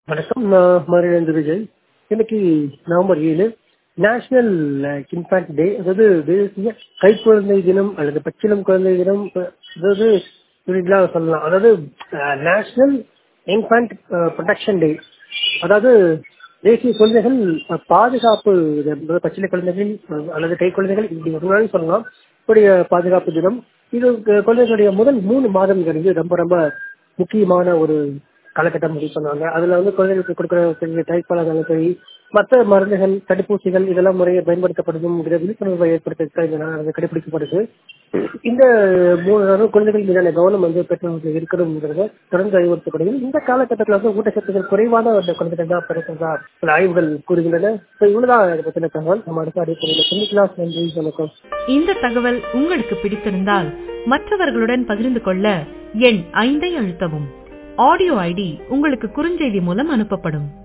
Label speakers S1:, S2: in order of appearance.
S1: வணக்கம் நான் மதுரையிலிருந்து விஜய் இன்னைக்கு நவம்பர் ஏழு நேஷனல் இன்ஃபேக்ட் டே அதாவது தேசிய கைக்குழந்தை தினம் அல்லது பச்சிளம் குழந்தை தினம் அஹ், அதாவது இப்படிலாம் சொல்லலாம் அதாவது நேஷனல் இன்ஃபேண்ட் ப்ரொடெக்ஷன் டே அதாவது தேசிய குழந்தைகள் அஹ், பாதுகாப்பு இது, அதாவது பச்சிளை குழந்தைகள் அஹ், அல்லது கை குழந்தைகள் இப்படி ஒரு நாள் சொல்லலாம் இப்படி பாதுகாப்பு தினம் இது அஹ், குழந்தைகளுடைய முதல் மூணு மாதங்கிறது ரொம்ப ரொம்ப முக்கியமான ஒரு காலகட்டம் முடிவு சொன்னாங்க அதுல வந்து குழந்தைகளுக்கு கொடுக்குற சரி தாய்ப்பாலாக சரி மற்ற மருந்துகள் தடுப்பூசிகள் இதெல்லாம் முறையை பயன்படுத்தப்படுதுங்கிற விழிப்புணர்வை ஏற்படுத்த இந்த நாள் வந்து கடைபிடிக்கப்படுது இந்த மூணு நாளும் குழந்தைகள் மீதான கவனம் வந்து பெற்றவர்கள் இருக்கணுங்கிறத தொடர்ந்து அறிவுறுத்தப்படுது இந்த காலகட்டத்தில் வந்து ஊட்டச்சத்துக்கள் குறைவான அந்த குழந்தைகள் தான் பிறக்கிறதா சில ஆய்வுகள் கூறுகின்றன So இவ்வளவுதான் இதை பத்தின தகவல் நம்ம அடுத்த அடிப்படையில் சந்திக்கலாம் நன்றி வணக்கம்
S2: இந்த தகவல் உங்களுக்கு பிடித்திருந்தால் மற்றவர்களுடன் பகிர்ந்து கொள்ள எண் ஐந்தை அழுத்தவும் ஆடியோ ஐடி உங்களுக்கு குறுஞ்செய்தி மூலம் அனுப்பப்படும்